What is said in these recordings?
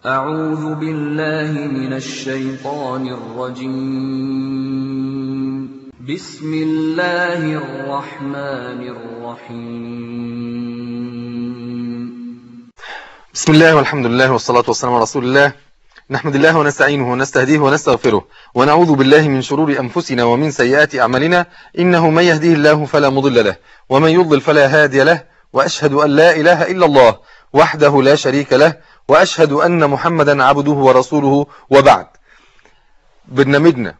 أعوذ بالله من الشيطان الرجيم بسم الله الرحمن الرحيم بسم الله والحمد لله والصلاة والسلام على رسول الله نحمد الله ونستعينه ونستهديه ونستغفره ونعوذ بالله من شرور أنفسنا ومن سيئات أعمالنا إنه من يهديه الله فلا مضل له ومن يضلل فلا هادي له وأشهد أن لا إله إلا الله وحده لا شريك له وأشهد أن محمدا عبده ورسوله وبعد برنامجنا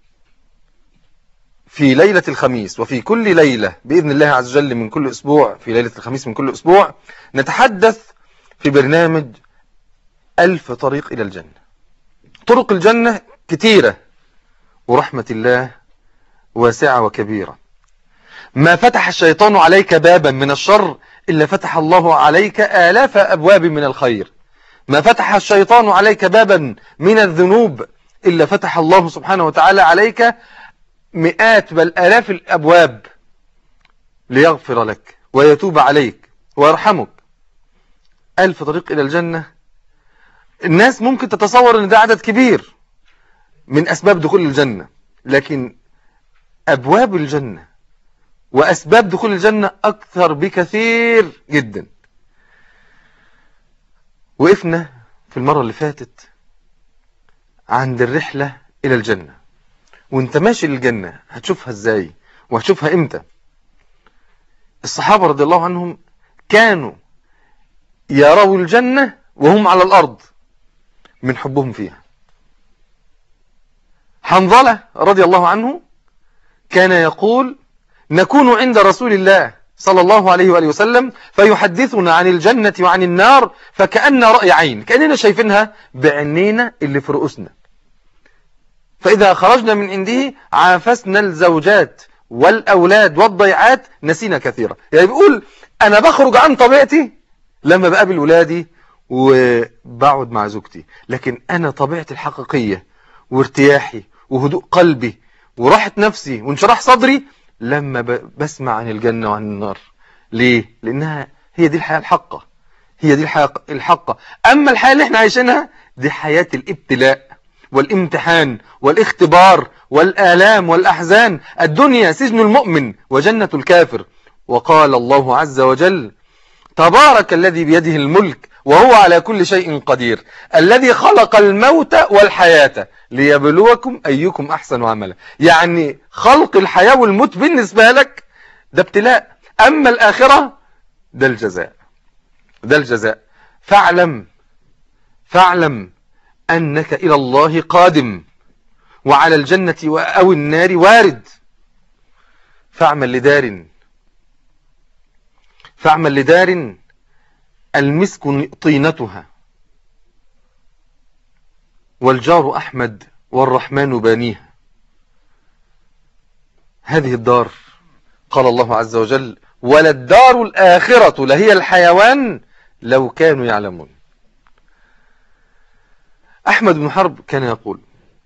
في ليلة الخميس وفي كل ليلة بإذن الله عز وجل من كل أسبوع في ليلة الخميس من كل أسبوع نتحدث في برنامج ألف طريق إلى الجنة طرق الجنة كتيرة ورحمة الله واسعة وكبيرة ما فتح الشيطان عليك بابا من الشر إلا فتح الله عليك آلاف أبواب من الخير ما فتح الشيطان عليك بابا من الذنوب إلا فتح الله سبحانه وتعالى عليك مئات بل آلاف الأبواب ليغفر لك ويتوب عليك ويرحمك ألف طريق إلى الجنة الناس ممكن تتصور أن ده عدد كبير من أسباب دخول الجنة لكن أبواب الجنة وأسباب دخول الجنة أكثر بكثير جدا وقفنا في المرة اللي فاتت عند الرحلة إلى الجنة وانت ماشي للجنة هتشوفها ازاي وهتشوفها امتى الصحابة رضي الله عنهم كانوا يروا الجنة وهم على الأرض من حبهم فيها حنظلة رضي الله عنه كان يقول نكون عند رسول الله صلى الله عليه وآله وسلم فيحدثنا عن الجنة وعن النار فكأن رأي عين كأننا شايفينها بعينينا اللي في رؤوسنا فإذا خرجنا من عنده عافسنا الزوجات والأولاد والضيعات نسينا كثيرا يعني بيقول أنا بخرج عن طبيعتي لما بقابل ولادي وبقعد مع زوجتي لكن أنا طبيعتي الحقيقية وارتياحي وهدوء قلبي وراحة نفسي وانشراح صدري لما بسمع عن الجنة وعن النار ليه؟ لأنها هي دي الحياة الحقة هي دي الحياة الحقة أما الحياة اللي احنا عايشينها دي حياة الابتلاء والامتحان والاختبار والآلام والأحزان الدنيا سجن المؤمن وجنة الكافر وقال الله عز وجل تبارك الذي بيده الملك وهو على كل شيء قدير الذي خلق الموت والحياة ليبلوكم أيكم أحسن عملا يعني خلق الحياة والموت بالنسبة لك ده ابتلاء أما الآخرة ده الجزاء ده الجزاء فاعلم فاعلم أنك إلى الله قادم وعلى الجنة أو النار وارد فاعمل لدار فاعمل لدار المسك طينتها والجار أحمد والرحمن بانيها هذه الدار قال الله عز وجل وللدار الآخرة لهي الحيوان لو كانوا يعلمون أحمد بن حرب كان يقول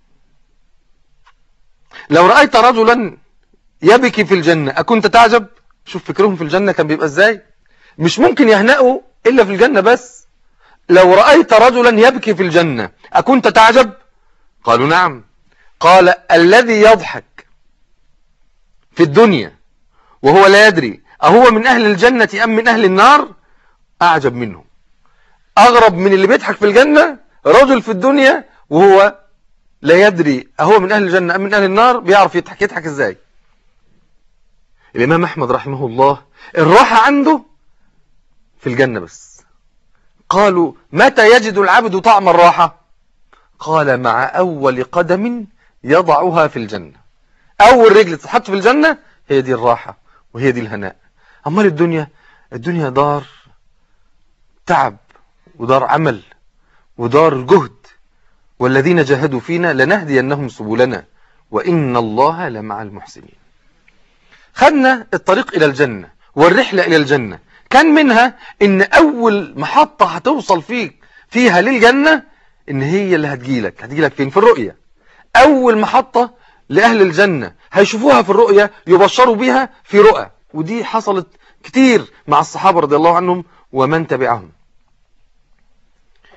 لو رأيت رجلا يبكي في الجنة أكنت تعجب شوف فكرهم في الجنة كان بيبقى ازاي مش ممكن يهنأوا إلا في الجنة بس لو رأيت رجلا يبكي في الجنة أكنت تعجب قالوا نعم قال الذي يضحك في الدنيا وهو لا يدري أهو من أهل الجنة أم من أهل النار أعجب منه أغرب من اللي بيضحك في الجنة رجل في الدنيا وهو لا يدري أهو من أهل الجنة أم من أهل النار بيعرف يضحك يضحك إزاي الإمام أحمد رحمه الله الراحة عنده في الجنة بس قالوا متى يجد العبد طعم الراحة قال مع أول قدم يضعها في الجنة أول رجل تتحط في الجنة هي دي الراحة وهي دي الهناء أمال الدنيا الدنيا دار تعب ودار عمل ودار جهد والذين جاهدوا فينا لنهدينهم سبلنا وإن الله لمع المحسنين خدنا الطريق إلى الجنة والرحلة إلى الجنة كان منها إن أول محطة هتوصل فيك فيها للجنة إن هي اللي هتجيلك هتجيلك فين في الرؤية أول محطة لأهل الجنة هيشوفوها في الرؤية يبشروا بها في رؤى ودي حصلت كتير مع الصحابة رضي الله عنهم ومن تبعهم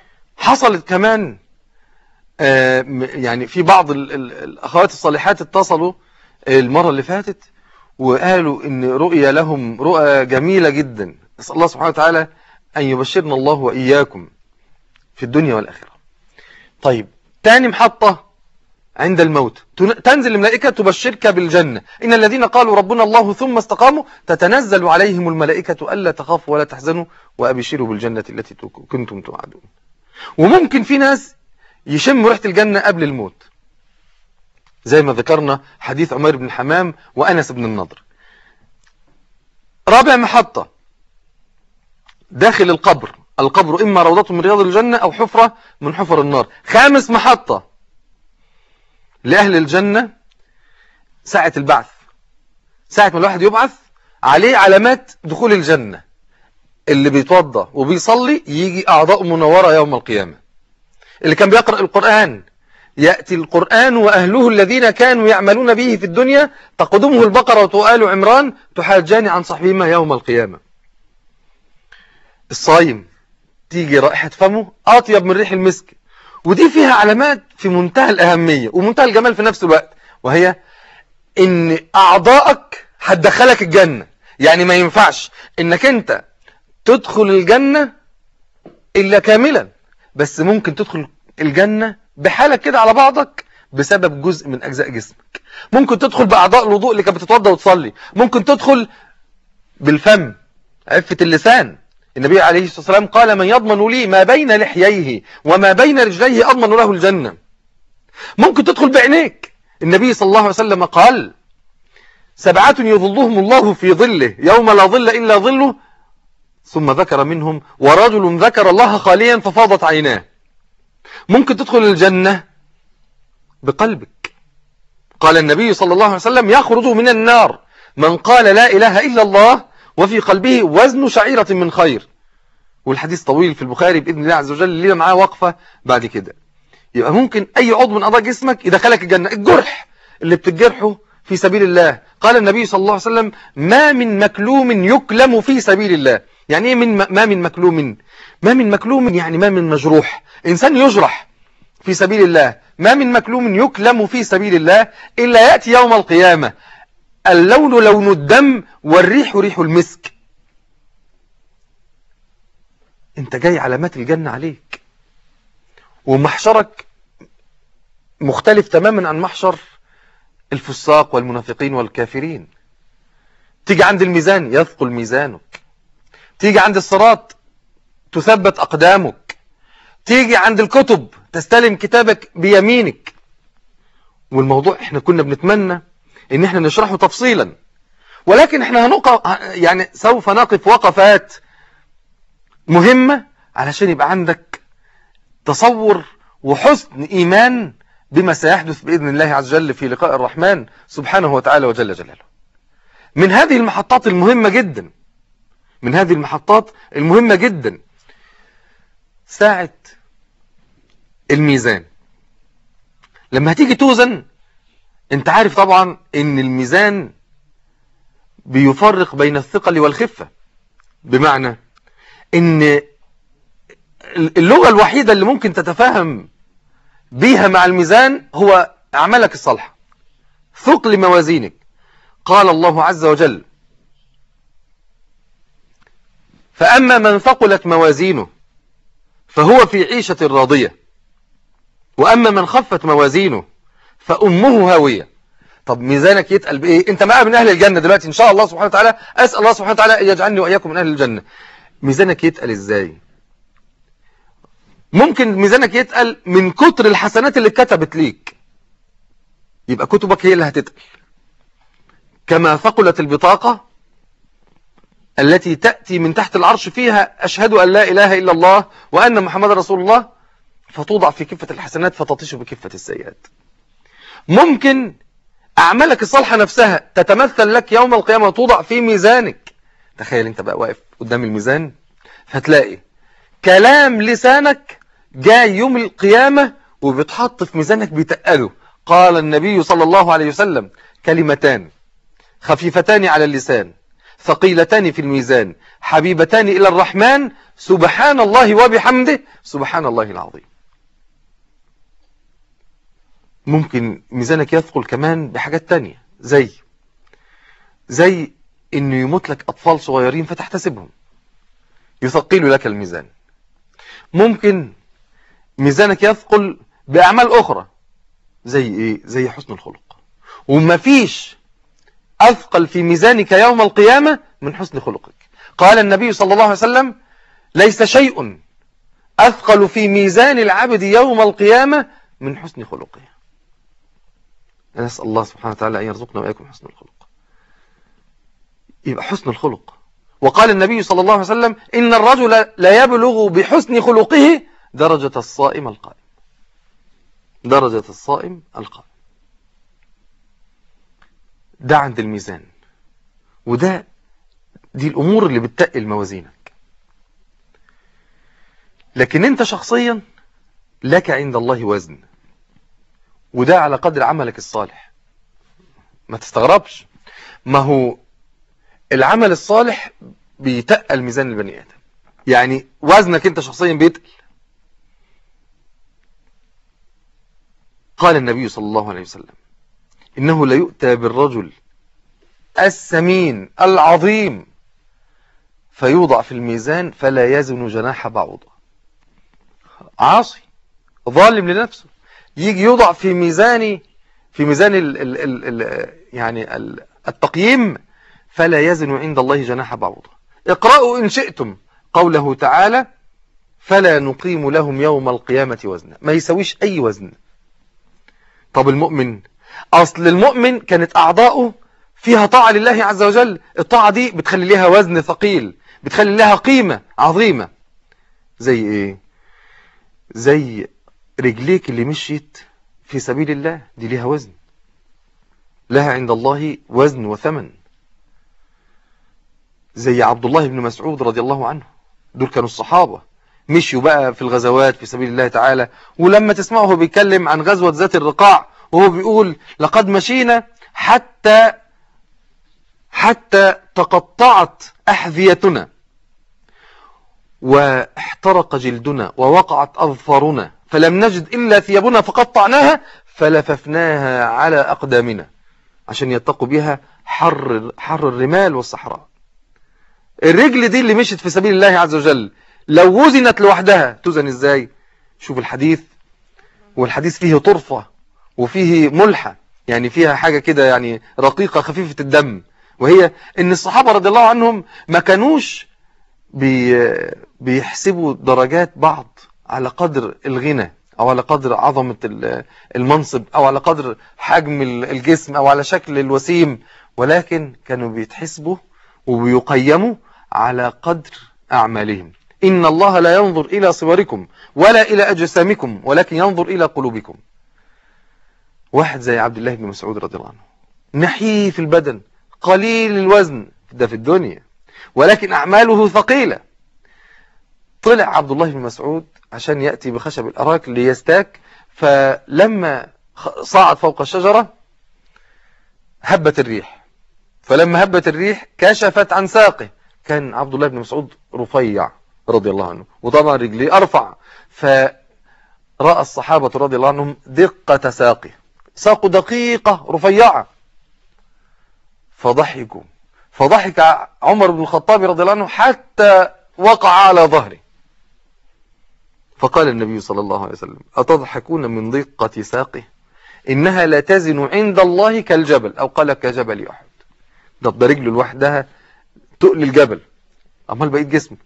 حصلت كمان آه، م- يعني في بعض ال- ال- الأخوات الصالحات اتصلوا المرة اللي فاتت وقالوا ان رؤيا لهم رؤى جميلة جدا نسأل الله سبحانه وتعالى أن يبشرنا الله وإياكم في الدنيا والآخرة طيب تاني محطة عند الموت تن- تنزل الملائكة تبشرك بالجنة إن الذين قالوا ربنا الله ثم استقاموا تتنزل عليهم الملائكة ألا تخافوا ولا تحزنوا وأبشروا بالجنة التي تك- كنتم توعدون وممكن في ناس يشم ريحة الجنة قبل الموت زي ما ذكرنا حديث عمير بن حمام وأنس بن النضر رابع محطة داخل القبر القبر إما روضة من رياض الجنة أو حفرة من حفر النار خامس محطة لأهل الجنة ساعة البعث ساعة ما الواحد يبعث عليه علامات دخول الجنة اللي بيتوضى وبيصلي يجي أعضاء منورة يوم القيامة اللي كان بيقرأ القرآن يأتي القرآن وأهله الذين كانوا يعملون به في الدنيا تقدمه البقرة وآل عمران تحاجان عن صاحبهما يوم القيامة الصايم تيجي رائحة فمه أطيب من ريح المسك ودي فيها علامات في منتهى الأهمية ومنتهى الجمال في نفس الوقت وهي إن أعضائك هتدخلك الجنة يعني ما ينفعش إنك أنت تدخل الجنة إلا كاملا بس ممكن تدخل الجنة بحالك كده على بعضك بسبب جزء من أجزاء جسمك ممكن تدخل بأعضاء الوضوء اللي كانت بتتوضى وتصلي ممكن تدخل بالفم عفة اللسان النبي عليه الصلاة والسلام قال من يضمن لي ما بين لحييه وما بين رجليه أضمن له الجنة ممكن تدخل بعينيك النبي صلى الله عليه وسلم قال سبعة يظلهم الله في ظله يوم لا ظل إلا ظله ثم ذكر منهم ورجل ذكر الله خاليا ففاضت عيناه ممكن تدخل الجنة بقلبك قال النبي صلى الله عليه وسلم يخرج من النار من قال لا إله إلا الله وفي قلبه وزن شعيرة من خير والحديث طويل في البخاري بإذن الله عز وجل لنا معاه وقفة بعد كده يبقى ممكن أي عضو من أعضاء جسمك يدخلك الجنة الجرح اللي بتجرحه في سبيل الله قال النبي صلى الله عليه وسلم ما من مكلوم يكلم في سبيل الله يعني ايه من ما من مكلوم ما من مكلوم يعني ما من مجروح إنسان يجرح في سبيل الله ما من مكلوم يكلم في سبيل الله إلا يأتي يوم القيامة اللون لون الدم والريح ريح المسك انت جاي علامات الجنة عليك ومحشرك مختلف تماما عن محشر الفساق والمنافقين والكافرين تيجي عند الميزان يثقل ميزانك تيجي عند الصراط تثبت أقدامك تيجي عند الكتب تستلم كتابك بيمينك والموضوع احنا كنا بنتمنى ان احنا نشرحه تفصيلا ولكن احنا هنقف يعني سوف نقف وقفات مهمة علشان يبقى عندك تصور وحسن ايمان بما سيحدث بإذن الله عز وجل في لقاء الرحمن سبحانه وتعالى وجل جلاله من هذه المحطات المهمة جدا من هذه المحطات المهمة جدا ساعة الميزان لما هتيجي توزن انت عارف طبعا ان الميزان بيفرق بين الثقل والخفة بمعنى ان اللغة الوحيدة اللي ممكن تتفاهم بيها مع الميزان هو أعمالك الصالحة ثقل موازينك قال الله عز وجل فأما من ثقلت موازينه فهو في عيشة راضية وأما من خفت موازينه فأمه هاوية طب ميزانك يتقل بإيه أنت معاه من أهل الجنة دلوقتي إن شاء الله سبحانه وتعالى أسأل الله سبحانه وتعالى أن يجعلني وإياكم من أهل الجنة ميزانك يتقل إزاي ممكن ميزانك يتقل من كتر الحسنات اللي اتكتبت ليك يبقى كتبك هي اللي هتتقل كما ثقلت البطاقة التي تأتي من تحت العرش فيها أشهد أن لا إله إلا الله وأن محمد رسول الله فتوضع في كفة الحسنات فتطيش بكفة السيئات ممكن أعمالك الصالحة نفسها تتمثل لك يوم القيامة وتوضع في ميزانك تخيل انت بقى واقف قدام الميزان فتلاقي كلام لسانك جاي يوم القيامة وبتحط في ميزانك بيتقله قال النبي صلى الله عليه وسلم كلمتان خفيفتان على اللسان ثقيلتان في الميزان حبيبتان إلى الرحمن سبحان الله وبحمده سبحان الله العظيم ممكن ميزانك يثقل كمان بحاجات تانية زي زي انه يموت لك اطفال صغيرين فتحتسبهم يثقل لك الميزان ممكن ميزانك يثقل باعمال اخرى زي ايه زي حسن الخلق ومفيش اثقل في ميزانك يوم القيامة من حسن خلقك قال النبي صلى الله عليه وسلم ليس شيء اثقل في ميزان العبد يوم القيامة من حسن خلقه نسأل الله سبحانه وتعالى أن يرزقنا وإياكم حسن الخلق يبقى حسن الخلق وقال النبي صلى الله عليه وسلم إن الرجل لا يبلغ بحسن خلقه درجة الصائم القائم درجة الصائم القائم ده عند الميزان وده دي الأمور اللي بتقل موازينك لكن انت شخصيا لك عند الله وزن وده على قدر عملك الصالح ما تستغربش ما هو العمل الصالح بيتقل ميزان البني آدم يعني وزنك انت شخصيا بيتقل قال النبي صلى الله عليه وسلم إنه لا يؤتى بالرجل السمين العظيم فيوضع في الميزان فلا يزن جناح بعوضة عاصي ظالم لنفسه يجي يوضع في ميزان في ميزان ال ال ال ال يعني ال التقييم فلا يزن عند الله جناح بعوضة اقرأوا إن شئتم قوله تعالى فلا نقيم لهم يوم القيامة وزنا ما يسويش أي وزن طب المؤمن أصل المؤمن كانت أعضاؤه فيها طاعة لله عز وجل الطاعة دي بتخلي لها وزن ثقيل بتخلي لها قيمة عظيمة زي ايه زي رجليك اللي مشيت في سبيل الله دي لها وزن لها عند الله وزن وثمن زي عبد الله بن مسعود رضي الله عنه دول كانوا الصحابة مشيوا بقى في الغزوات في سبيل الله تعالى ولما تسمعه بيتكلم عن غزوة ذات الرقاع وهو بيقول لقد مشينا حتى حتى تقطعت أحذيتنا واحترق جلدنا ووقعت أظفارنا فلم نجد إلا ثيابنا فقطعناها فلففناها على أقدامنا عشان يتقوا بها حر, حر الرمال والصحراء الرجل دي اللي مشت في سبيل الله عز وجل لو وزنت لوحدها توزن ازاي شوف الحديث والحديث فيه طرفة وفيه ملحة يعني فيها حاجة كده يعني رقيقة خفيفة الدم وهي ان الصحابة رضي الله عنهم ما كانوش بي بيحسبوا درجات بعض على قدر الغنى او على قدر عظمة المنصب او على قدر حجم الجسم او على شكل الوسيم ولكن كانوا بيتحسبوا وبيقيموا على قدر اعمالهم إن الله لا ينظر إلى صوركم ولا إلى أجسامكم ولكن ينظر إلى قلوبكم واحد زي عبد الله بن مسعود رضي الله عنه نحيف البدن قليل الوزن ده في الدنيا ولكن أعماله ثقيلة طلع عبد الله بن مسعود عشان يأتي بخشب الأراك ليستاك فلما صعد فوق الشجرة هبت الريح فلما هبت الريح كشفت عن ساقه كان عبد الله بن مسعود رفيع رضي الله عنه وطبعا رجليه أرفع فرأى الصحابة رضي الله عنهم دقة ساقه ساقه دقيقة رفيعة فضحكوا فضحك عمر بن الخطاب رضي الله عنه حتى وقع على ظهره فقال النبي صلى الله عليه وسلم أتضحكون من دقة ساقه إنها لا تزن عند الله كالجبل أو قال كجبل أحد ده ده رجله لوحدها تقل الجبل أمال بقيت جسمه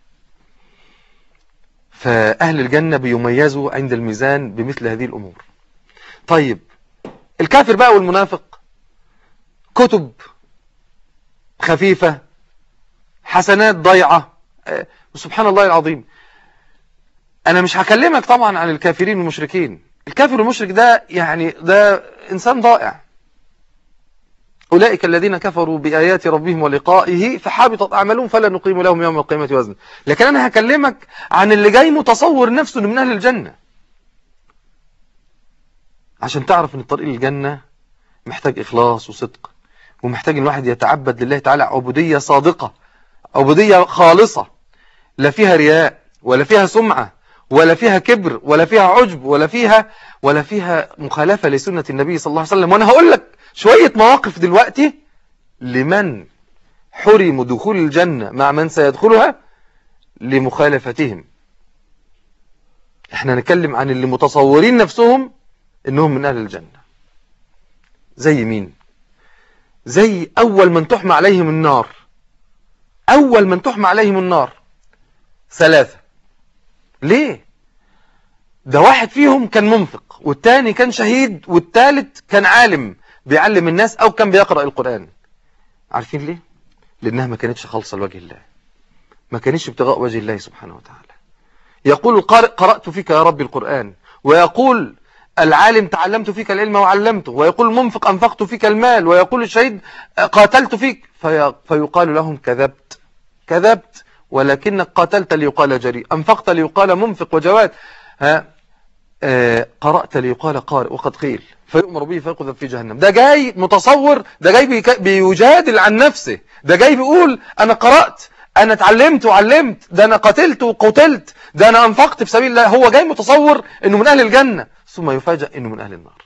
فأهل الجنة بيميزوا عند الميزان بمثل هذه الأمور طيب الكافر بقى والمنافق كتب خفيفة حسنات ضيعة سبحان الله العظيم أنا مش هكلمك طبعا عن الكافرين والمشركين الكافر والمشرك ده يعني ده إنسان ضائع أولئك الذين كفروا بآيات ربهم ولقائه فحابطت أعمالهم فلا نقيم لهم يوم القيامة وزن لكن أنا هكلمك عن اللي جاي متصور نفسه من أهل الجنة عشان تعرف أن الطريق للجنة محتاج إخلاص وصدق ومحتاج ان الواحد يتعبد لله تعالى عبودية صادقة عبودية خالصة لا فيها رياء ولا فيها سمعة ولا فيها كبر ولا فيها عجب ولا فيها ولا فيها مخالفة لسنة النبي صلى الله عليه وسلم وانا هقول لك شوية مواقف دلوقتي لمن حرم دخول الجنة مع من سيدخلها لمخالفتهم احنا نتكلم عن اللي متصورين نفسهم انهم من اهل الجنة زي مين زي اول من تحمى عليهم النار اول من تحمى عليهم النار ثلاثة ليه ده واحد فيهم كان منفق والتاني كان شهيد والتالت كان عالم بيعلم الناس او كان بيقرأ القرآن عارفين ليه لانها ما كانتش خالصة لوجه الله ما كانتش ابتغاء وجه الله سبحانه وتعالى يقول القارئ قرأت فيك يا رب القرآن ويقول العالم تعلمت فيك العلم وعلمته ويقول المنفق أنفقت فيك المال ويقول الشهيد قاتلت فيك في فيقال لهم كذبت كذبت ولكنك قاتلت ليقال جريء أنفقت ليقال منفق وجواد ها آه قرأت ليقال قارئ وقد قيل فيؤمر به فيقذف في جهنم ده جاي متصور ده جاي بيجادل عن نفسه ده جاي بيقول أنا قرأت أنا اتعلمت وعلمت ده أنا قتلت وقتلت ده أنا أنفقت في سبيل الله هو جاي متصور أنه من أهل الجنة ثم يفاجأ أنه من أهل النار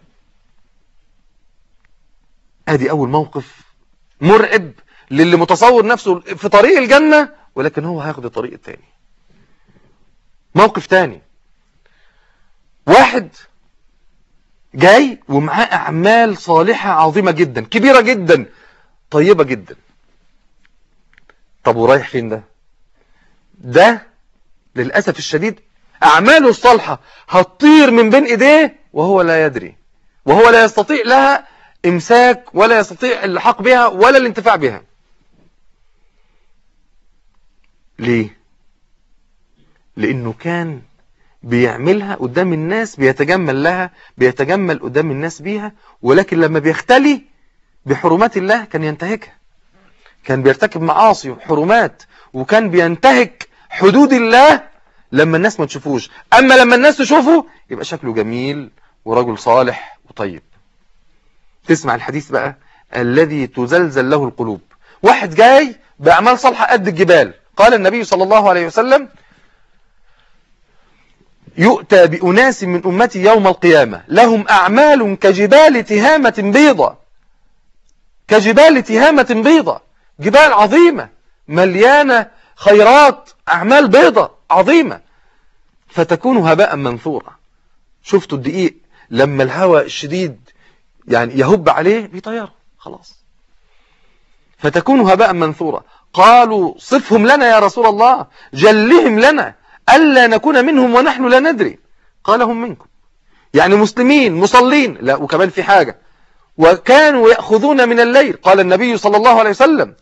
ادي أول موقف مرعب للي متصور نفسه في طريق الجنة ولكن هو هياخد الطريق التاني موقف تاني واحد جاي ومعاه أعمال صالحة عظيمة جدا كبيرة جدا طيبة جدا طب ورايح فين ده ده للأسف الشديد أعماله الصالحة هتطير من بين إيديه وهو لا يدري وهو لا يستطيع لها إمساك ولا يستطيع اللحاق بها ولا الانتفاع بها ليه لأنه كان بيعملها قدام الناس بيتجمل لها بيتجمل قدام الناس بيها ولكن لما بيختلي بحرمات الله كان ينتهكها كان بيرتكب معاصي وحرمات وكان بينتهك حدود الله لما الناس ما تشوفوش أما لما الناس تشوفه يبقى شكله جميل ورجل صالح وطيب تسمع الحديث بقى الذي تزلزل له القلوب واحد جاي بأعمال صالحة قد الجبال قال النبي صلى الله عليه وسلم يؤتى بأناس من أمتي يوم القيامة لهم أعمال كجبال تهامة بيضة كجبال تهامة بيضة جبال عظيمة مليانة خيرات أعمال بيضة عظيمة فتكون هباء منثورا شفتوا الدقيق لما الهواء الشديد يعني يهب عليه بيطيره خلاص فتكون هباء منثورا قالوا صفهم لنا يا رسول الله جلهم لنا ألا نكون منهم ونحن لا ندري قال هم منكم يعني مسلمين مصلين لا وكمان في حاجة وكانوا يأخذون من الليل قال النبي صلى الله عليه وسلم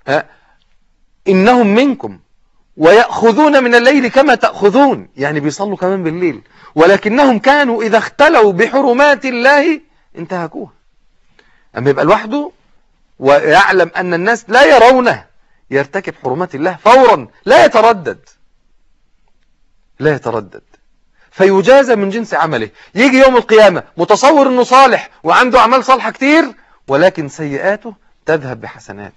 إنهم منكم ويأخذون من الليل كما تأخذون يعني بيصلوا كمان بالليل ولكنهم كانوا إذا اختلوا بحرمات الله انتهكوها أما يبقى لوحده ويعلم أن الناس لا يرونه يرتكب حرمات الله فورا لا يتردد لا يتردد فيجازى من جنس عمله يجي يوم القيامة متصور أنه صالح وعنده أعمال صالحة كتير ولكن سيئاته تذهب بحسناته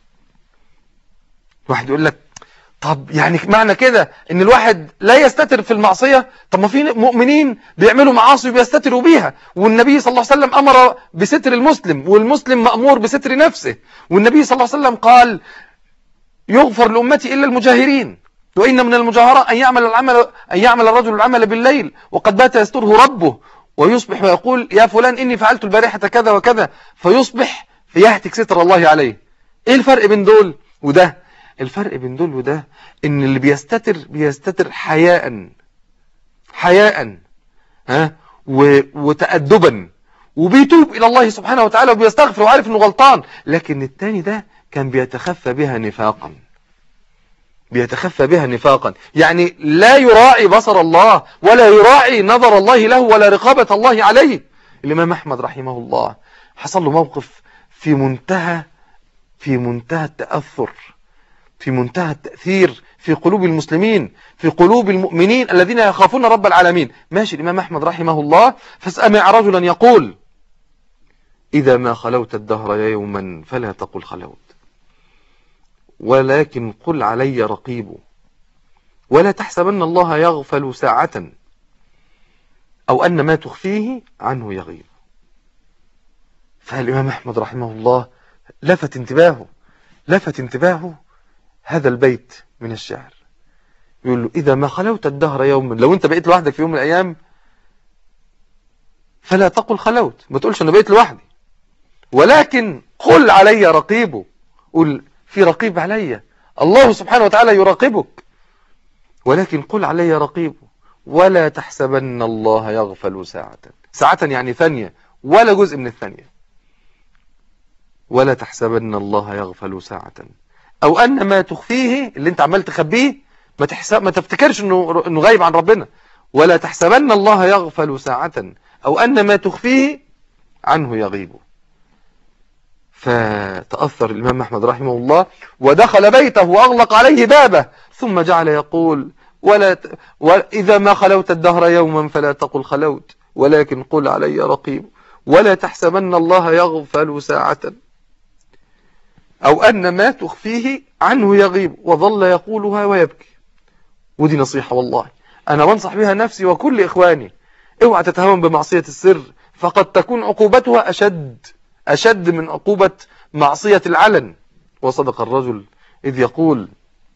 واحد يقول لك طب يعني معنى كده ان الواحد لا يستتر في المعصية طب ما في مؤمنين بيعملوا معاصي وبيستتروا بيها والنبي صلى الله عليه وسلم امر بستر المسلم والمسلم مأمور بستر نفسه والنبي صلى الله عليه وسلم قال يغفر لأمتي إلا المجاهرين وإن من المجاهرة أن يعمل العمل أن يعمل الرجل العمل بالليل وقد بات يستره ربه ويصبح ويقول يا فلان إني فعلت البارحة كذا وكذا فيصبح فيهتك ستر الله عليه إيه الفرق بين دول وده الفرق بين دول وده ان اللي بيستتر بيستتر حياء حياء ها وتأدبا وبيتوب الى الله سبحانه وتعالى وبيستغفر وعارف انه غلطان لكن التاني ده كان بيتخفى بها نفاقا بيتخفى بها نفاقا يعني لا يراعي بصر الله ولا يراعي نظر الله له ولا رقابة الله عليه الإمام أحمد رحمه الله حصل له موقف في منتهى في منتهى التأثر في منتهى التأثير في قلوب المسلمين في قلوب المؤمنين الذين يخافون رب العالمين ماشي الإمام أحمد رحمه الله فسأمع رجلا يقول إذا ما خلوت الدهر يوما فلا تقل خلوت ولكن قل علي رقيب ولا تحسبن الله يغفل ساعة أو أن ما تخفيه عنه يغيب فالإمام أحمد رحمه الله لفت انتباهه لفت انتباهه هذا البيت من الشعر يقول له إذا ما خلوت الدهر يوما لو أنت بقيت لوحدك في يوم من الأيام فلا تقل خلوت ما تقولش أنا بقيت لوحدي ولكن قل علي رقيبه قل في رقيب علي الله سبحانه وتعالى يراقبك ولكن قل علي رقيبه ولا تحسبن الله يغفل ساعة ساعة يعني ثانية ولا جزء من الثانية ولا تحسبن الله يغفل ساعة أو أن ما تخفيه اللي انت عمال تخبيه ما, تحسب ما تفتكرش انه, إنه غايب عن ربنا ولا تحسبن الله يغفل ساعة أو أن ما تخفيه عنه يغيب فتأثر الإمام أحمد رحمه الله ودخل بيته وأغلق عليه بابه ثم جعل يقول ولا ت... وإذا ما خلوت الدهر يوما فلا تقل خلوت ولكن قل علي رقيب ولا تحسبن الله يغفل ساعة أو أن ما تخفيه عنه يغيب وظل يقولها ويبكي ودي نصيحة والله أنا بنصح بها نفسي وكل إخواني اوعى تتهاون بمعصية السر فقد تكون عقوبتها أشد أشد من عقوبة معصية العلن وصدق الرجل إذ يقول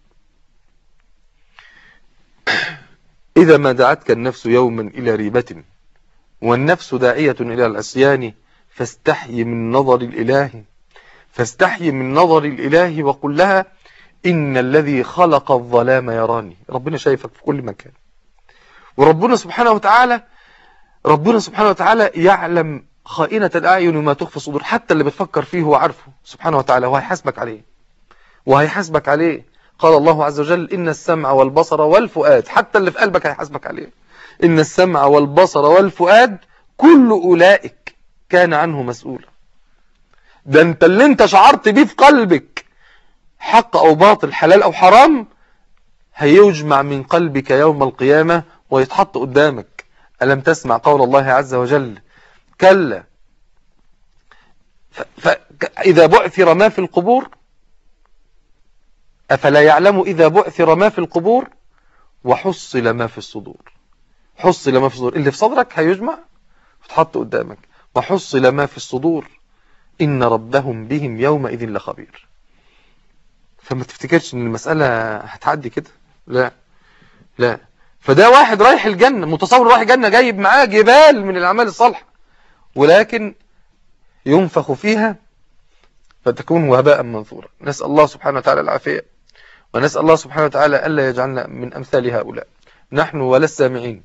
إذا ما دعتك النفس يوما إلى ريبة والنفس داعية إلى العصيان فاستحي من نظر الإله فاستحي من نظر الإله وقل لها إن الذي خلق الظلام يراني ربنا شايفك في كل مكان وربنا سبحانه وتعالى ربنا سبحانه وتعالى يعلم خائنة الأعين وما تخفي الصدور حتى اللي بتفكر فيه هو عارفه سبحانه وتعالى وهيحاسبك عليه وهيحاسبك عليه قال الله عز وجل إن السمع والبصر والفؤاد حتى اللي في قلبك هيحاسبك عليه إن السمع والبصر والفؤاد كل أولئك كان عنه مسؤولا ده انت اللي انت شعرت بيه في قلبك حق أو باطل حلال أو حرام هيجمع من قلبك يوم القيامة ويتحط قدامك ألم تسمع قول الله عز وجل كلا فإذا بعثر ما في القبور أفلا يعلم إذا بعثر ما في القبور وحصل ما في الصدور حصل ما في الصدور اللي في صدرك هيجمع وتحط قدامك وحصل ما في الصدور إن ربهم بهم يومئذ لخبير فما تفتكرش ان المسألة هتعدي كده لا لا فده واحد رايح الجنة متصور رايح الجنة جايب معاه جبال من الأعمال الصالحة ولكن ينفخ فيها فتكون وهباء منثورا نسأل الله سبحانه وتعالى العافية ونسأل الله سبحانه وتعالى ألا يجعلنا من أمثال هؤلاء نحن ولا السامعين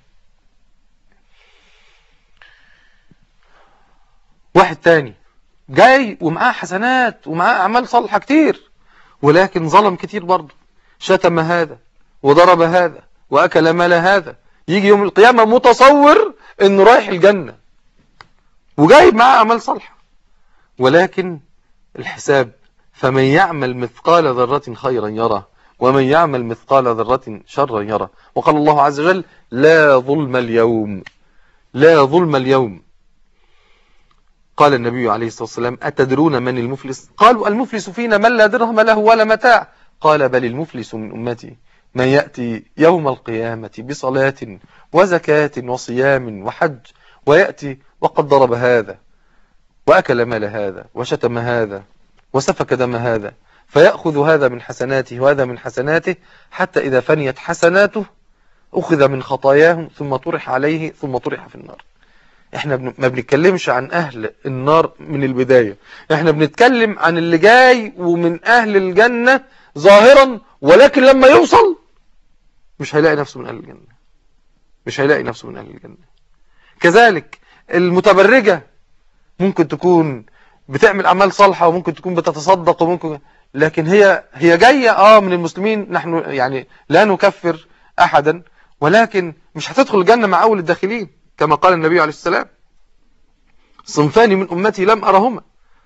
واحد تاني جاي ومعاه حسنات ومعاه أعمال صالحة كتير ولكن ظلم كتير برضه شتم هذا وضرب هذا وأكل مال هذا يجي يوم القيامة متصور انه رايح الجنة وجايب معاه أعمال صالحة ولكن الحساب فمن يعمل مثقال ذرة خيرا يرى ومن يعمل مثقال ذرة شرا يرى وقال الله عز وجل لا ظلم اليوم لا ظلم اليوم قال النبي عليه الصلاة والسلام أتدرون من المفلس قالوا المفلس فينا من لا درهم له ولا متاع قال بل المفلس من أمتي من يأتي يوم القيامة بصلاة وزكاة وصيام وحج ويأتي وقد ضرب هذا وأكل مال هذا وشتم هذا وسفك دم هذا فيأخذ هذا من حسناته وهذا من حسناته حتى إذا فنيت حسناته أخذ من خطاياهم ثم طرح عليه ثم طرح في النار احنا ما بنتكلمش عن أهل النار من البداية احنا بنتكلم عن اللي جاي ومن أهل الجنة ظاهرا ولكن لما يوصل مش هيلاقي نفسه من أهل الجنة مش هيلاقي نفسه من أهل الجنة كذلك المتبرجة ممكن تكون بتعمل أعمال صالحة وممكن تكون بتتصدق وممكن لكن هي هي جاية اه من المسلمين نحن يعني لا نكفر أحدا ولكن مش هتدخل الجنة مع أول الداخلين كما قال النبي عليه السلام صنفان من أمتي لم أرهما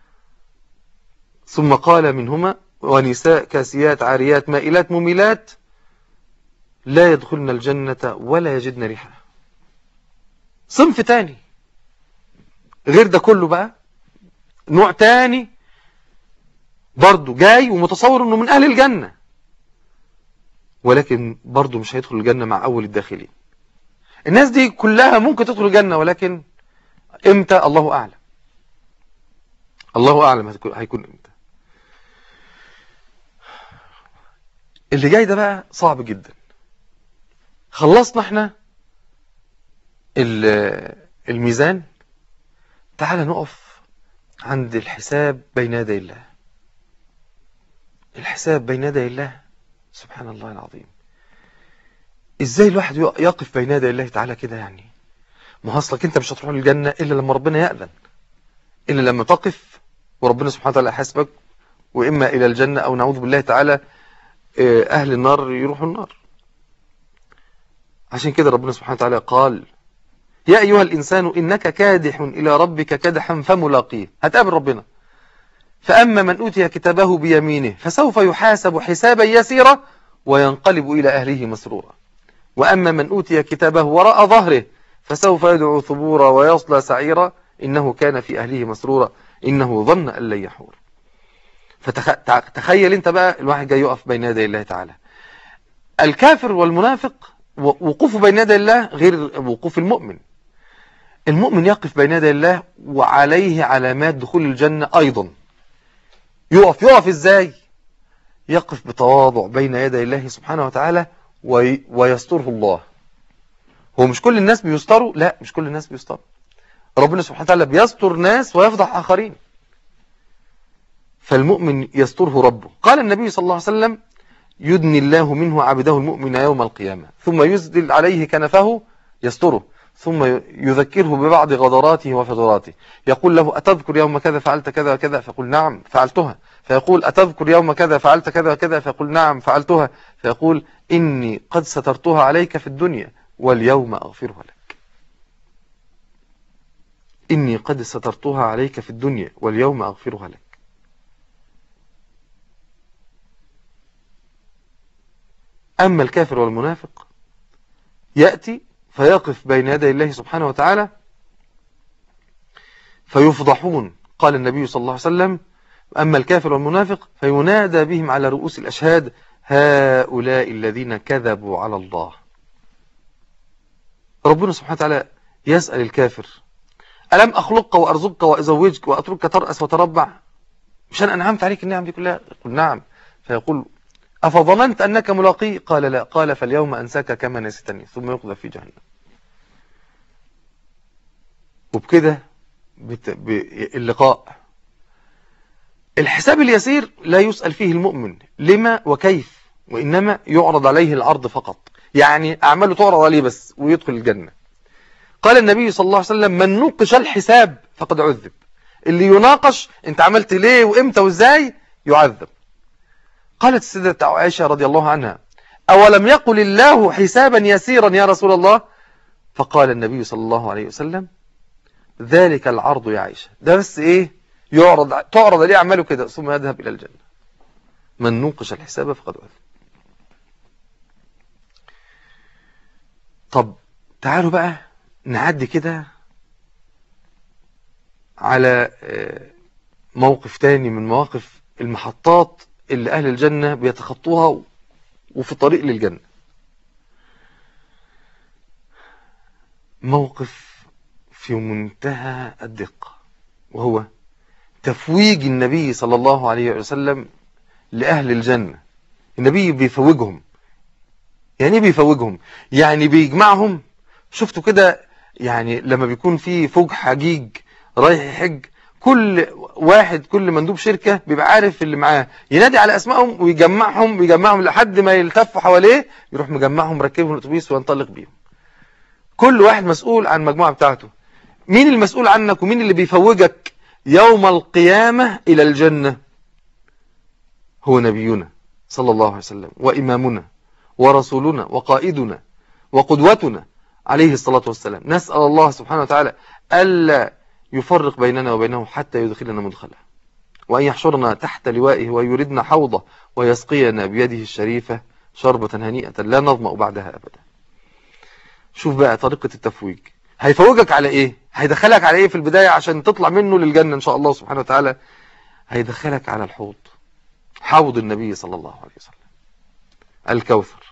ثم قال منهما ونساء كاسيات عاريات مائلات مميلات لا يدخلن الجنة ولا يجدن ريحها صنف تاني غير ده كله بقى نوع تاني برضه جاي ومتصور انه من اهل الجنة ولكن برضه مش هيدخل الجنة مع اول الداخلين الناس دي كلها ممكن تدخل الجنة ولكن امتى الله اعلم الله اعلم هيكون امتى اللي جاي ده بقى صعب جدا خلصنا احنا الميزان تعال نقف عند الحساب بين يدي الله الحساب بين يدي الله سبحان الله العظيم ازاي الواحد يقف بين يدي الله تعالى كده يعني ما اصلك انت مش هتروح الجنة الا لما ربنا يأذن الا لما تقف وربنا سبحانه وتعالى يحاسبك واما الى الجنة او نعوذ بالله تعالى اهل النار يروحوا النار عشان كده ربنا سبحانه وتعالى قال يا أيها الإنسان إنك كادح إلى ربك كدحا فملاقيه هتقابل ربنا فأما من أوتي كتابه بيمينه فسوف يحاسب حسابا يسيرا وينقلب إلى أهله مسرورا وأما من أوتي كتابه وراء ظهره فسوف يدعو ثبورا ويصلى سعيرا إنه كان في أهله مسرورا إنه ظن أن لن يحور فتخيل انت بقى الواحد جاي يقف بين يدي الله تعالى الكافر والمنافق وقوفه بين يدي الله غير وقوف المؤمن المؤمن يقف بين يدي الله وعليه علامات دخول الجنة أيضا يقف يقف إزاي يقف بتواضع بين يدي الله سبحانه وتعالى ويستره الله هو مش كل الناس بيستروا لا مش كل الناس بيستروا ربنا سبحانه وتعالى بيستر ناس ويفضح آخرين فالمؤمن يستره ربه قال النبي صلى الله عليه وسلم يدني الله منه عبده المؤمن يوم القيامة ثم يزدل عليه كنفه يستره ثم يذكره ببعض غدراته وفجراته يقول له أتذكر يوم كذا فعلت كذا وكذا فيقول نعم فعلتها فيقول أتذكر يوم كذا فعلت كذا وكذا فيقول نعم فعلتها فيقول إني قد سترتها عليك في الدنيا واليوم أغفرها لك إني قد سترتها عليك في الدنيا واليوم أغفرها لك أما الكافر والمنافق يأتي فيقف بين يدي الله سبحانه وتعالى فيفضحون قال النبي صلى الله عليه وسلم أما الكافر والمنافق فينادى بهم على رؤوس الأشهاد هؤلاء الذين كذبوا على الله ربنا سبحانه وتعالى يسأل الكافر ألم أخلقك وأرزقك وأزوجك وأتركك ترأس وتربع مش أنا أنعمت عليك النعم دي كلها يقول نعم فيقول أفظننت أنك ملاقي قال لا قال فاليوم أنساك كما نسيتني ثم يقذف في جهنم وبكده بت... ب... اللقاء الحساب اليسير لا يسأل فيه المؤمن لما وكيف وإنما يعرض عليه العرض فقط يعني أعماله تعرض عليه بس ويدخل الجنة قال النبي صلى الله عليه وسلم من نقش الحساب فقد عذب اللي يناقش انت عملت ليه وامتى وازاي يعذب قالت السيدة عائشة رضي الله عنها أولم يقل الله حسابا يسيرا يا رسول الله فقال النبي صلى الله عليه وسلم ذلك العرض يا عائشة ده بس ايه يعرض تعرض ليه أعماله كده ثم يذهب إلى الجنة من نوقش الحساب فقد أذن طب تعالوا بقى نعدي كده على موقف تاني من مواقف المحطات اللي أهل الجنة بيتخطوها وفي طريق للجنة موقف في منتهى الدقة وهو تفويج النبي صلى الله عليه وسلم لأهل الجنة النبي بيفوجهم يعني ايه بيفوجهم يعني بيجمعهم شفتوا كده يعني لما بيكون في فوج حجيج رايح يحج كل واحد كل مندوب شركة بيبقى عارف اللي معاه ينادي على اسمائهم ويجمعهم ويجمعهم لحد ما يلتفوا حواليه يروح مجمعهم مركبهم الاتوبيس وينطلق بيهم كل واحد مسؤول عن المجموعة بتاعته مين المسؤول عنك ومين اللي بيفوجك يوم القيامة إلى الجنة هو نبينا صلى الله عليه وسلم وإمامنا ورسولنا وقائدنا وقدوتنا عليه الصلاة والسلام نسأل الله سبحانه وتعالى ألا يفرق بيننا وبينه حتى يدخلنا مدخله وأن يحشرنا تحت لوائه ويردنا حوضه ويسقينا بيده الشريفة شربة هنيئة لا نظمأ بعدها أبدا شوف بقى طريقة التفويج هيفوجك على ايه هيدخلك على ايه في البداية عشان تطلع منه للجنة ان شاء الله سبحانه وتعالى هيدخلك على الحوض حوض النبي صلى الله عليه وسلم الكوثر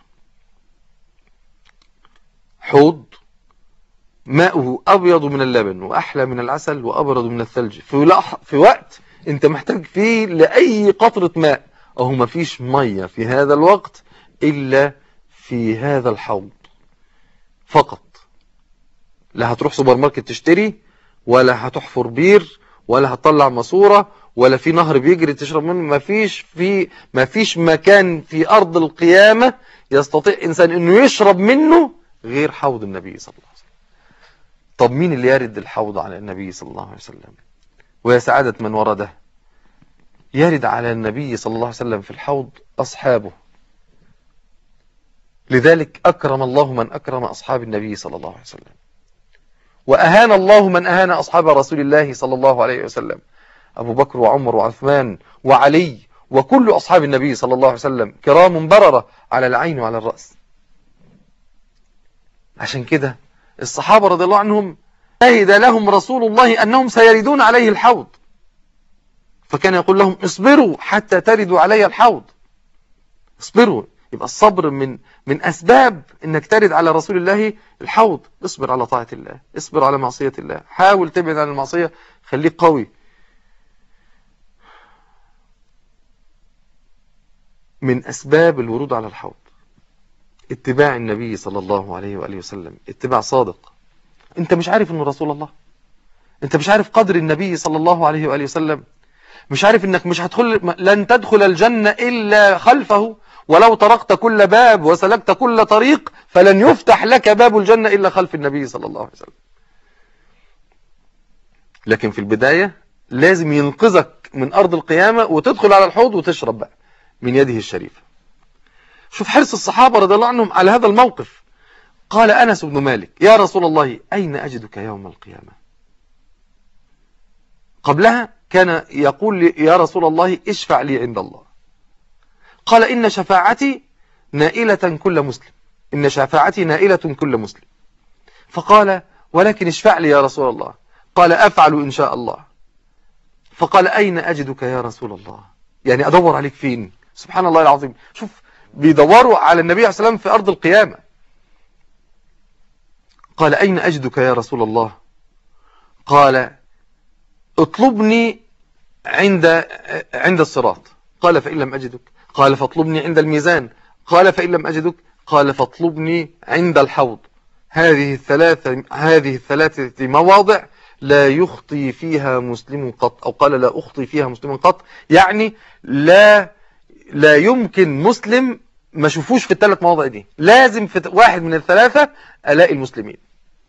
حوض ماؤه أبيض من اللبن وأحلى من العسل وأبرد من الثلج في, لح... في وقت أنت محتاج فيه لأي قطرة ماء أو ما فيش مية في هذا الوقت إلا في هذا الحوض فقط لا هتروح سوبر ماركت تشتري ولا هتحفر بير ولا هتطلع ماسوره ولا في نهر بيجري تشرب منه ما فيش في ما فيش مكان في أرض القيامة يستطيع إنسان إنه يشرب منه غير حوض النبي صلى الله عليه وسلم طب مين اللي يرد الحوض على النبي صلى الله عليه وسلم ويا سعادة من ورده يرد على النبي صلى الله عليه وسلم في الحوض أصحابه لذلك أكرم الله من أكرم أصحاب النبي صلى الله عليه وسلم وأهان الله من أهان أصحاب رسول الله صلى الله عليه وسلم أبو بكر وعمر وعثمان وعلي وكل أصحاب النبي صلى الله عليه وسلم كرام بررة على العين وعلى الرأس عشان كده الصحابة رضي الله عنهم شهد لهم رسول الله أنهم سيردون عليه الحوض فكان يقول لهم اصبروا حتى تردوا علي الحوض اصبروا يبقى الصبر من من أسباب أنك ترد على رسول الله الحوض اصبر على طاعة الله اصبر على معصية الله حاول تبعد عن المعصية خليك قوي من أسباب الورود على الحوض اتباع النبي صلى الله عليه وآله وسلم اتباع صادق انت مش عارف انه رسول الله انت مش عارف قدر النبي صلى الله عليه وآله وسلم مش عارف انك مش هتدخل لن تدخل الجنة إلا خلفه ولو طرقت كل باب وسلكت كل طريق فلن يفتح لك باب الجنة إلا خلف النبي صلى الله عليه وسلم لكن في البداية لازم ينقذك من أرض القيامة وتدخل على الحوض وتشرب بقى من يده الشريفة شوف حرص الصحابة رضي الله عنهم على هذا الموقف قال أنس بن مالك يا رسول الله أين أجدك يوم القيامة قبلها كان يقول لي يا رسول الله اشفع لي عند الله قال إن شفاعتي نائلة كل مسلم إن شفاعتي نائلة كل مسلم فقال ولكن اشفع لي يا رسول الله قال أفعل إن شاء الله فقال أين أجدك يا رسول الله يعني أدور عليك فين سبحان الله العظيم شوف بيدوروا على النبي عليه السلام في أرض القيامة قال أين أجدك يا رسول الله قال اطلبني عند عند الصراط قال فإن لم أجدك قال فاطلبني عند الميزان قال فإن لم أجدك قال فاطلبني عند الحوض هذه الثلاثة هذه الثلاثة مواضع لا يخطي فيها مسلم قط أو قال لا أخطي فيها مسلم قط يعني لا لا يمكن مسلم ما شوفوش في الثلاث مواضع دي لازم في واحد من الثلاثة ألاقي المسلمين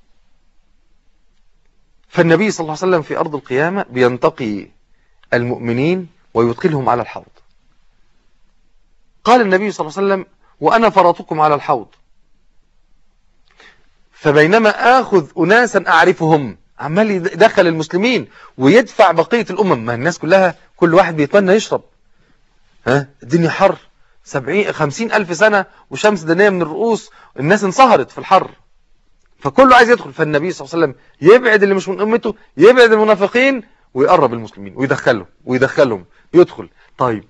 فالنبي صلى الله عليه وسلم في أرض القيامة بينتقي المؤمنين ويدخلهم على الحوض قال النبي صلى الله عليه وسلم وأنا فرطكم على الحوض فبينما آخذ أناسا أعرفهم عمال يدخل المسلمين ويدفع بقية الأمم ما الناس كلها كل واحد بيتمنى يشرب ها الدنيا حر سبعين خمسين ألف سنة وشمس دنيا من الرؤوس الناس انصهرت في الحر فكله عايز يدخل فالنبي صلى الله عليه وسلم يبعد اللي مش من أمته يبعد المنافقين ويقرب المسلمين ويدخلهم ويدخلهم يدخل طيب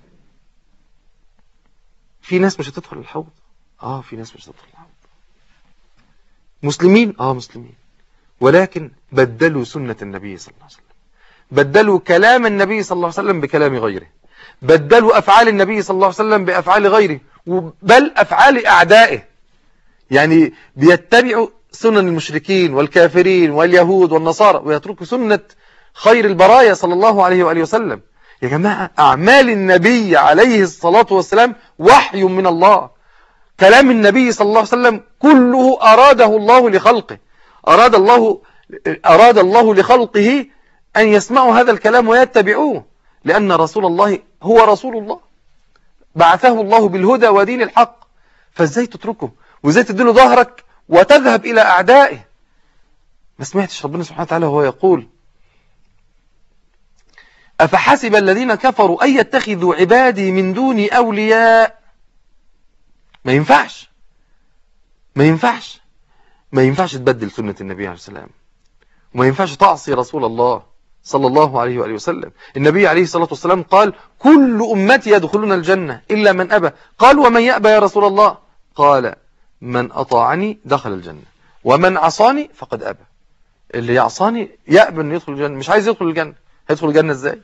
في ناس مش هتدخل الحوض اه في ناس مش هتدخل الحوض مسلمين اه مسلمين ولكن بدلوا سنة النبي صلى الله عليه وسلم بدلوا كلام النبي صلى الله عليه وسلم بكلام غيره بدلوا أفعال النبي صلى الله عليه وسلم بأفعال غيره بل أفعال أعدائه يعني بيتبعوا سنن المشركين والكافرين واليهود والنصارى ويتركوا سنة خير البرايا صلى الله عليه وآله وسلم يا جماعة أعمال النبي عليه الصلاة والسلام وحي من الله كلام النبي صلى الله عليه وسلم كله أراده الله لخلقه أراد الله أراد الله لخلقه أن يسمعوا هذا الكلام ويتبعوه لأن رسول الله هو رسول الله بعثه الله بالهدى ودين الحق فازاي تتركه وازاي تديله ظهرك وتذهب إلى أعدائه ما سمعتش ربنا سبحانه وتعالى وهو يقول أفحسب الذين كفروا أن يتخذوا عبادي من دوني أولياء ما ينفعش ما ينفعش ما ينفعش تبدل سنة النبي عليه السلام وما ينفعش تعصي رسول الله صلى الله عليه وآله وسلم النبي عليه الصلاة والسلام قال كل أمتي يدخلون الجنة إلا من أبى قال ومن يأبى يا رسول الله قال من أطاعني دخل الجنة ومن عصاني فقد أبى اللي يعصاني يأبى أن يدخل الجنة مش عايز يدخل الجنة هيدخل الجنة إزاي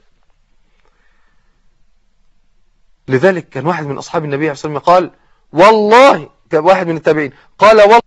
لذلك كان واحد من أصحاب النبي عليه الصلاة والسلام قال والله كان واحد من التابعين قال والله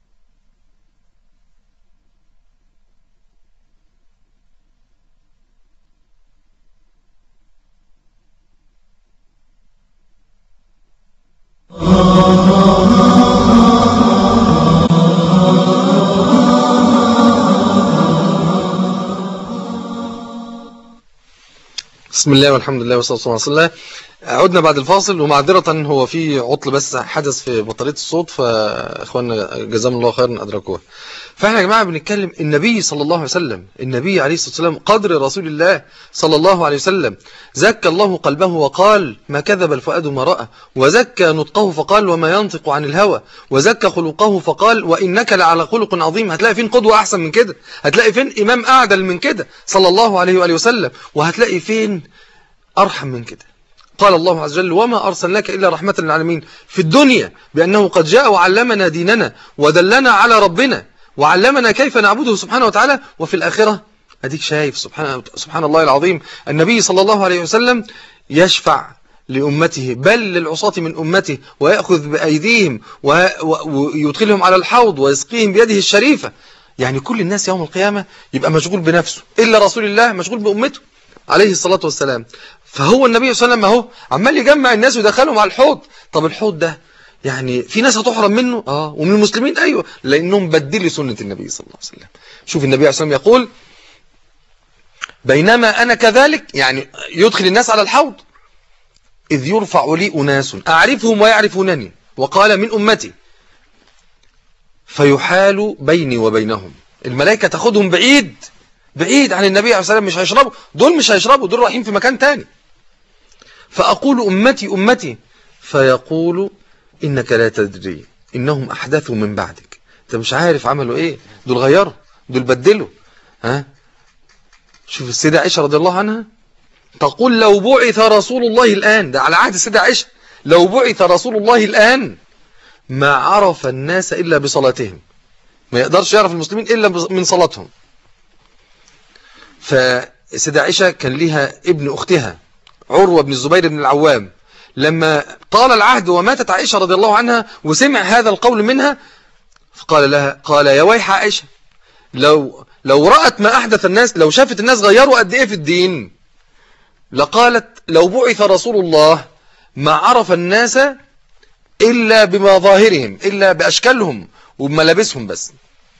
بسم الله والحمد لله والصلاة والسلام على رسول الله عدنا بعد الفاصل ومعذرة هو في عطل بس حدث في بطارية الصوت فاخواننا جزاهم الله خيرا أدركوه فاحنا يا جماعة بنتكلم النبي صلى الله عليه وسلم النبي عليه الصلاة والسلام قدر رسول الله صلى الله عليه وسلم زكى الله قلبه وقال ما كذب الفؤاد ما رأى وزكى نطقه فقال وما ينطق عن الهوى وزكى خلقه فقال وإنك لعلى خلق عظيم هتلاقي فين قدوة أحسن من كده هتلاقي فين إمام أعدل من كده صلى الله عليه وآله وسلم وهتلاقي فين أرحم من كده قال الله عز وجل وما أرسلناك إلا رحمة للعالمين في الدنيا بأنه قد جاء وعلمنا ديننا ودلنا على ربنا وعلمنا كيف نعبده سبحانه وتعالى وفي الآخرة أديك شايف سبحان, سبحان الله العظيم النبي صلى الله عليه وسلم يشفع لأمته بل للعصاة من أمته ويأخذ بأيديهم ويدخلهم على الحوض ويسقيهم بيده الشريفة يعني كل الناس يوم القيامة يبقى مشغول بنفسه إلا رسول الله مشغول بأمته عليه الصلاة والسلام فهو النبي صلى الله عليه وسلم اهو عمال يجمع الناس ويدخلهم على الحوض طب الحوض ده يعني في ناس هتحرم منه اه ومن المسلمين ايوه لانهم بدلوا سنة النبي صلى الله عليه وسلم شوف النبي عليه الصلاة والسلام يقول بينما انا كذلك يعني يدخل الناس على الحوض اذ يرفع لي اناس اعرفهم ويعرفونني وقال من امتي فيحال بيني وبينهم الملائكة تاخدهم بعيد بعيد عن النبي عليه الصلاة والسلام مش هيشربوا دول مش هيشربوا دول رايحين في مكان تاني فأقول أمتي أمتي فيقول إنك لا تدري إنهم أحدثوا من بعدك أنت مش عارف عملوا إيه دول غيروا دول بدلوا ها شوف السيدة عائشة رضي الله عنها تقول لو بعث رسول الله الآن ده على عهد السيدة عائشة لو بعث رسول الله الآن ما عرف الناس إلا بصلاتهم ما يقدرش يعرف المسلمين إلا من صلاتهم فالسيدة عائشة كان ليها ابن أختها عروة بن الزبير بن العوام لما طال العهد وماتت عائشة رضي الله عنها وسمع هذا القول منها فقال لها قال يا ويح عائشة لو لو رأت ما أحدث الناس لو شافت الناس غيروا قد إيه في الدين لقالت لو بعث رسول الله ما عرف الناس إلا بمظاهرهم إلا بأشكالهم وبملابسهم بس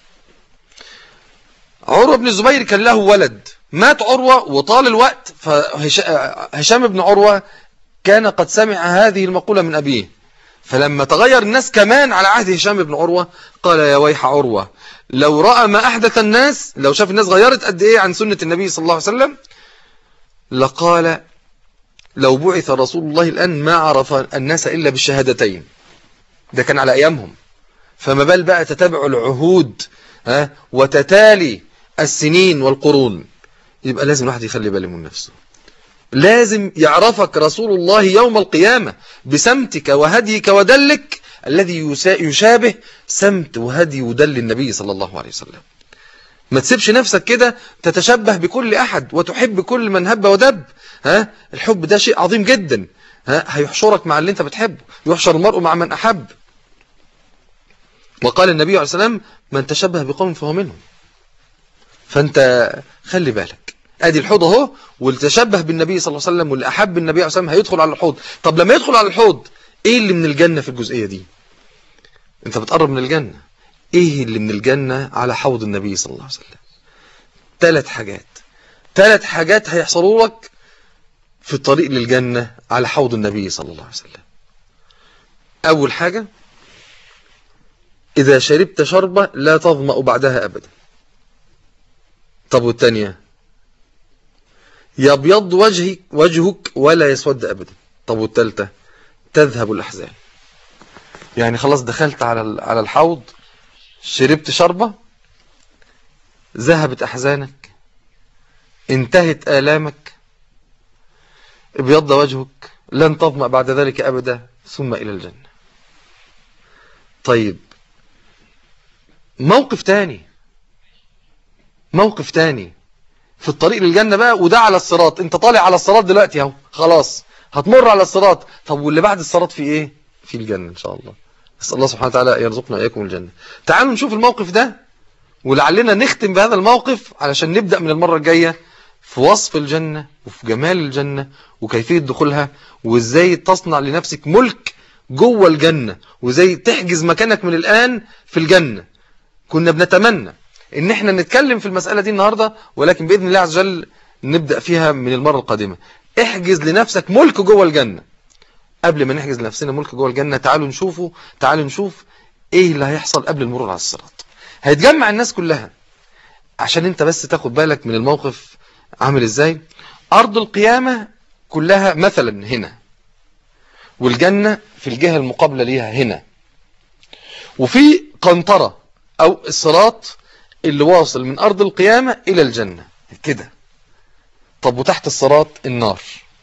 عروة بن الزبير كان له ولد مات عروة وطال الوقت فهشام بن عروة كان قد سمع هذه المقولة من أبيه فلما تغير الناس كمان على عهد هشام بن عروة قال يا ويح عروة لو رأى ما أحدث الناس لو شاف الناس غيرت قد إيه عن سنة النبي صلى الله عليه وسلم لقال لو بعث رسول الله الآن ما عرف الناس إلا بالشهادتين ده كان على أيامهم فما بال بقى تتابع العهود ها وتتالي السنين والقرون يبقى لازم الواحد يخلي باله من نفسه لازم يعرفك رسول الله يوم القيامة بسمتك وهديك ودلك الذي يشابه سمت وهدي ودل النبي صلى الله عليه وسلم ما تسيبش نفسك كده تتشبه بكل أحد وتحب كل من هب ودب ها الحب ده شيء عظيم جدا ها هيحشرك مع اللي انت بتحبه يحشر المرء مع من أحب وقال النبي عليه الصلاة والسلام من تشبه بقوم فهو منهم فانت خلي بالك ادي الحوض اهو واللي تشبه بالنبي صلى الله عليه وسلم واللي احب النبي عليه الصلاه والسلام هيدخل على الحوض طب لما يدخل على الحوض ايه اللي من الجنه في الجزئيه دي انت بتقرب من الجنه ايه اللي من الجنه على حوض النبي صلى الله عليه وسلم ثلاث حاجات ثلاث حاجات هيحصلوا لك في الطريق للجنه على حوض النبي صلى الله عليه وسلم اول حاجه اذا شربت شربه لا تظمأ بعدها ابدا طب والتانية يبيض وجهك, وجهك ولا يسود أبدا طب والتالتة تذهب الأحزان يعني خلاص دخلت على على الحوض شربت شربة ذهبت أحزانك انتهت آلامك ابيض وجهك لن تظمأ بعد ذلك أبدا ثم إلى الجنة طيب موقف تاني موقف تاني في الطريق للجنة بقى وده على الصراط انت طالع على الصراط دلوقتي اهو خلاص هتمر على الصراط طب واللي بعد الصراط في ايه في الجنة ان شاء الله نسأل الله سبحانه وتعالى يرزقنا وإياكم الجنة تعالوا نشوف الموقف ده ولعلنا نختم بهذا الموقف علشان نبدأ من المرة الجاية في وصف الجنة وفي جمال الجنة وكيفية دخولها وازاي تصنع لنفسك ملك جوه الجنة وازاي تحجز مكانك من الآن في الجنة كنا بنتمنى ان احنا نتكلم في المسألة دي النهاردة ولكن بإذن الله عز وجل نبدأ فيها من المرة القادمة احجز لنفسك ملك جوه الجنة قبل ما نحجز لنفسنا ملك جوه الجنة تعالوا نشوفه تعالوا نشوف ايه اللي هيحصل قبل المرور على الصراط هيتجمع الناس كلها عشان انت بس تاخد بالك من الموقف عامل ازاي ارض القيامة كلها مثلا هنا والجنة في الجهة المقابلة ليها هنا وفي قنطرة او الصراط اللي واصل من ارض القيامة الى الجنة كده طب وتحت الصراط النار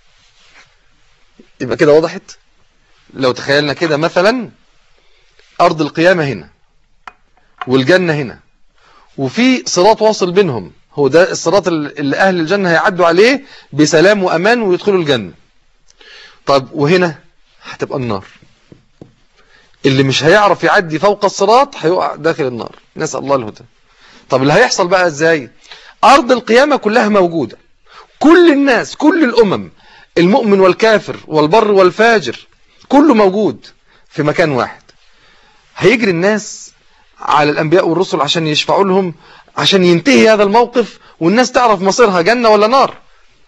يبقى كده وضحت لو تخيلنا كده مثلا ارض القيامة هنا والجنة هنا وفي صراط واصل بينهم هو ده الصراط اللي اهل الجنة هيعدوا عليه بسلام وامان ويدخلوا الجنة طب وهنا هتبقى النار اللي مش هيعرف يعدي فوق الصراط هيقع داخل النار نسأل الله الهدى طب اللي هيحصل بقى ازاي ارض القيامة كلها موجودة كل الناس كل الامم المؤمن والكافر والبر والفاجر كله موجود في مكان واحد هيجري الناس على الانبياء والرسل عشان يشفعوا لهم عشان ينتهي هذا الموقف والناس تعرف مصيرها جنة ولا نار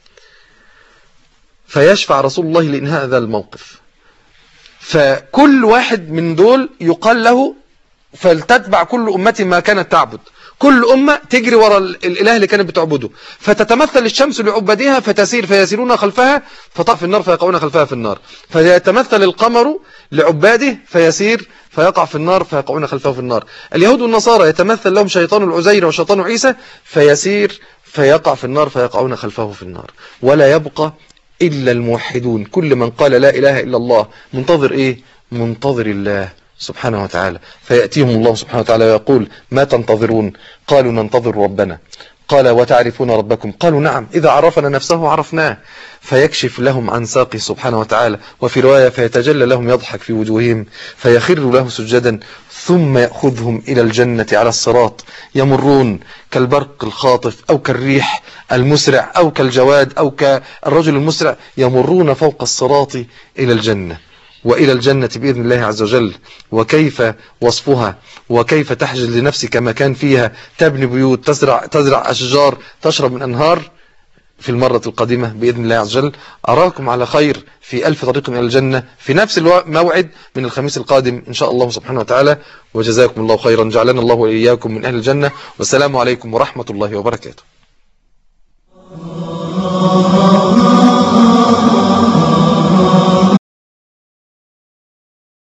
فيشفع رسول الله لإنهاء هذا الموقف فكل واحد من دول يقال له فلتتبع كل أمتي ما كانت تعبد كل أمة تجري وراء الإله اللي كانت بتعبده فتتمثل الشمس لعبادها فتسير فيسيرون خلفها فطاف النار فيقعون خلفها في النار فيتمثل القمر لعباده فيسير فيقع في النار فيقعون خلفه في النار اليهود والنصارى يتمثل لهم شيطان العزير وشيطان عيسى فيسير فيقع في النار فيقعون خلفه في النار ولا يبقى إلا الموحدون كل من قال لا إله إلا الله منتظر إيه منتظر الله سبحانه وتعالى فيأتيهم الله سبحانه وتعالى ويقول ما تنتظرون قالوا ننتظر ربنا قال وتعرفون ربكم قالوا نعم إذا عرفنا نفسه عرفناه فيكشف لهم عن ساقه سبحانه وتعالى وفي رواية فيتجلى لهم يضحك في وجوههم فيخر له سجدا ثم يأخذهم إلى الجنة على الصراط يمرون كالبرق الخاطف أو كالريح المسرع أو كالجواد أو كالرجل المسرع يمرون فوق الصراط إلى الجنة وإلى الجنة بإذن الله عز وجل وكيف وصفها وكيف تحجز لنفسك مكان فيها تبني بيوت تزرع, تزرع أشجار تشرب من أنهار في المرة القادمة بإذن الله عز وجل أراكم على خير في ألف طريق إلى الجنة في نفس الموعد من الخميس القادم إن شاء الله سبحانه وتعالى وجزاكم الله خيرا جعلنا الله وإياكم من أهل الجنة والسلام عليكم ورحمة الله وبركاته